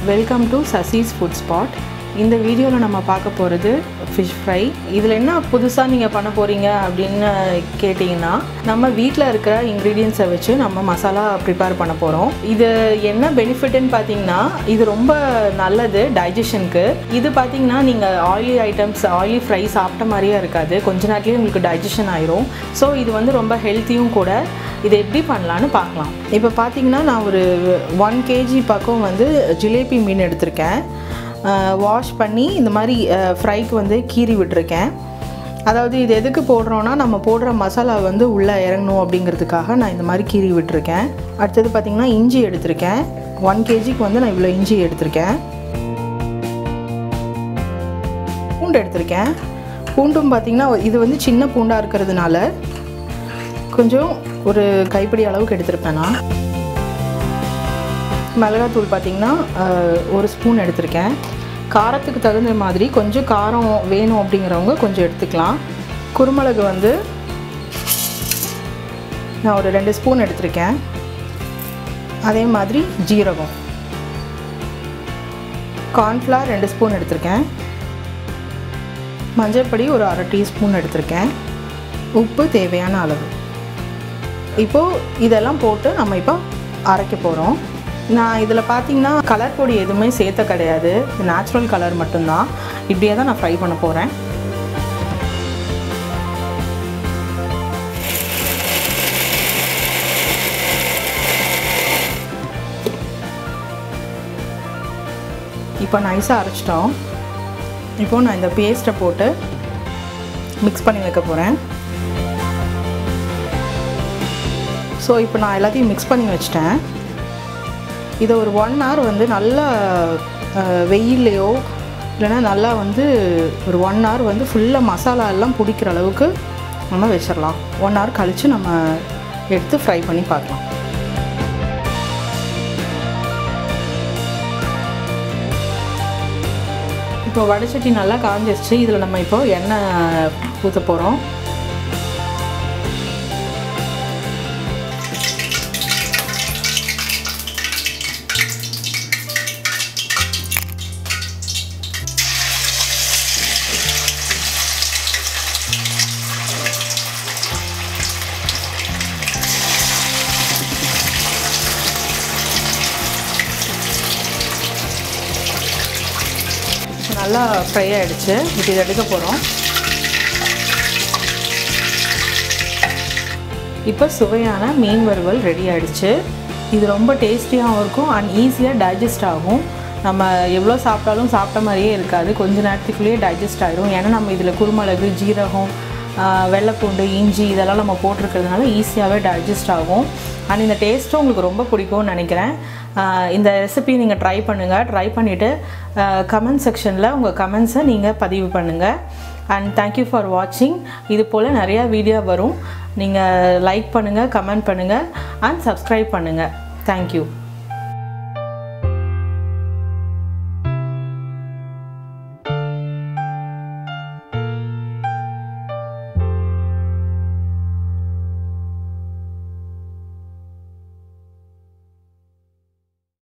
welcome to Sasi's food spot இந்த வீடியோவில் நம்ம பார்க்க போகிறது ஃபிஷ் ஃப்ரை இதில் என்ன புதுசாக நீங்கள் பண்ண போகிறீங்க அப்படின்னு கேட்டிங்கன்னா நம்ம வீட்டில் இருக்கிற இன்க்ரீடியன்ஸை வச்சு நம்ம மசாலா ப்ரிப்பேர் பண்ண போகிறோம் இது என்ன பெனிஃபிட்னு பார்த்தீங்கன்னா இது ரொம்ப நல்லது டைஜஷனுக்கு இது பார்த்தீங்கன்னா நீங்கள் ஆயிலி ஐட்டம்ஸ் ஆயிலி ஃப்ரை சாப்பிட்ட மாதிரியே இருக்காது கொஞ்ச நேரத்துலேயே உங்களுக்கு டைஜஷன் ஆயிரும் ஸோ இது வந்து ரொம்ப ஹெல்த்தியும் கூட இதை எப்படி பண்ணலான்னு பார்க்கலாம் இப்போ பார்த்தீங்கன்னா நான் ஒரு ஒன் கேஜி பக்கம் வந்து ஜிலேபி மீன் எடுத்திருக்கேன் வாஷ் பண்ணி இந்த மாதிரி ஃப்ரைக்கு வந்து கீறி விட்டுருக்கேன் அதாவது இது எதுக்கு போடுறோன்னா நம்ம போடுற மசாலா வந்து உள்ளே இறங்கணும் அப்படிங்கிறதுக்காக நான் இந்த மாதிரி கீறி விட்டுருக்கேன் அடுத்தது பார்த்திங்கன்னா இஞ்சி எடுத்திருக்கேன் ஒன் கேஜிக்கு வந்து நான் இவ்வளோ இஞ்சி எடுத்திருக்கேன் பூண்டு எடுத்திருக்கேன் பூண்டும் பார்த்திங்கன்னா இது வந்து சின்ன பூண்டாக இருக்கிறதுனால கொஞ்சம் ஒரு கைப்பிடி அளவுக்கு எடுத்திருப்பேன் நான் மிளகாத்தூள் பார்த்திங்கன்னா ஒரு ஸ்பூன் எடுத்திருக்கேன் காரத்துக்கு தகுந்த மாதிரி கொஞ்சம் காரம் வேணும் அப்படிங்கிறவங்க கொஞ்சம் எடுத்துக்கலாம் குருமிளகு வந்து நான் ஒரு ரெண்டு ஸ்பூன் எடுத்திருக்கேன் அதே மாதிரி ஜீரகம் கார்ன்ஃப்ளவர் ரெண்டு ஸ்பூன் எடுத்திருக்கேன் மஞ்சள்பொடி ஒரு அரை டீஸ்பூன் எடுத்திருக்கேன் உப்பு தேவையான அளவு இப்போது இதெல்லாம் போட்டு நம்ம இப்போ அரைக்க போகிறோம் நான் இதில் பார்த்தீங்கன்னா கலர் பொடி எதுவுமே சேர்த்த கிடையாது நேச்சுரல் கலர் மட்டும்தான் இப்படியே தான் நான் ஃப்ரை பண்ண போகிறேன் இப்போ நைஸாக அரைச்சிட்டோம் இப்போ நான் இந்த பேஸ்ட்டை போட்டு மிக்ஸ் பண்ணி வைக்க போகிறேன் ஸோ இப்போ நான் எல்லாத்தையும் மிக்ஸ் பண்ணி வச்சிட்டேன் இதை ஒரு ஒன் ஹவர் வந்து நல்லா வெயில்லையோ இல்லைன்னா நல்லா வந்து ஒரு ஒன் ஹவர் வந்து ஃபுல்லாக மசாலா எல்லாம் பிடிக்கிற அளவுக்கு நம்ம வச்சிடலாம் ஒன் ஹவர் கழித்து நம்ம எடுத்து ஃப்ரை பண்ணி பார்க்கலாம் இப்போ வடைச்சட்டி நல்லா காஞ்சிருச்சு இதில் நம்ம இப்போ எண்ணெய் ஊற்ற போகிறோம் நல்லா ஃப்ரை ஆகிடுச்சு இப்போ இதை எடுக்க போகிறோம் இப்போ சுவையான மீன் வறுவல் ரெடி ஆகிடுச்சு இது ரொம்ப டேஸ்டியாகவும் இருக்கும் அண்ட் ஈஸியாக டைஜஸ்ட் ஆகும் நம்ம எவ்வளோ சாப்பிட்டாலும் சாப்பிட்ட மாதிரியே இருக்காது கொஞ்ச நேரத்துக்குள்ளேயே டைஜஸ்ட் ஆகிடும் ஏன்னா நம்ம இதில் குருமிளகு ஜீரகம் வெள்ளைப்பூண்டு இஞ்சி இதெல்லாம் நம்ம போட்டிருக்கிறதுனால ஈஸியாகவே டைஜஸ்ட் ஆகும் அண்ட் இந்த டேஸ்ட்டும் உங்களுக்கு ரொம்ப பிடிக்கும்னு நினைக்கிறேன் இந்த ரெசிபி நீங்கள் ட்ரை பண்ணுங்கள் ட்ரை பண்ணிவிட்டு கமெண்ட் செக்ஷனில் உங்கள் கமெண்ட்ஸை நீங்கள் பதிவு பண்ணுங்கள் அண்ட் தேங்க்யூ ஃபார் வாட்சிங் இது போல் நிறையா வீடியோ வரும் நீங்கள் லைக் பண்ணுங்கள் கமெண்ட் பண்ணுங்கள் அண்ட் சப்ஸ்கிரைப் பண்ணுங்கள் தேங்க்யூ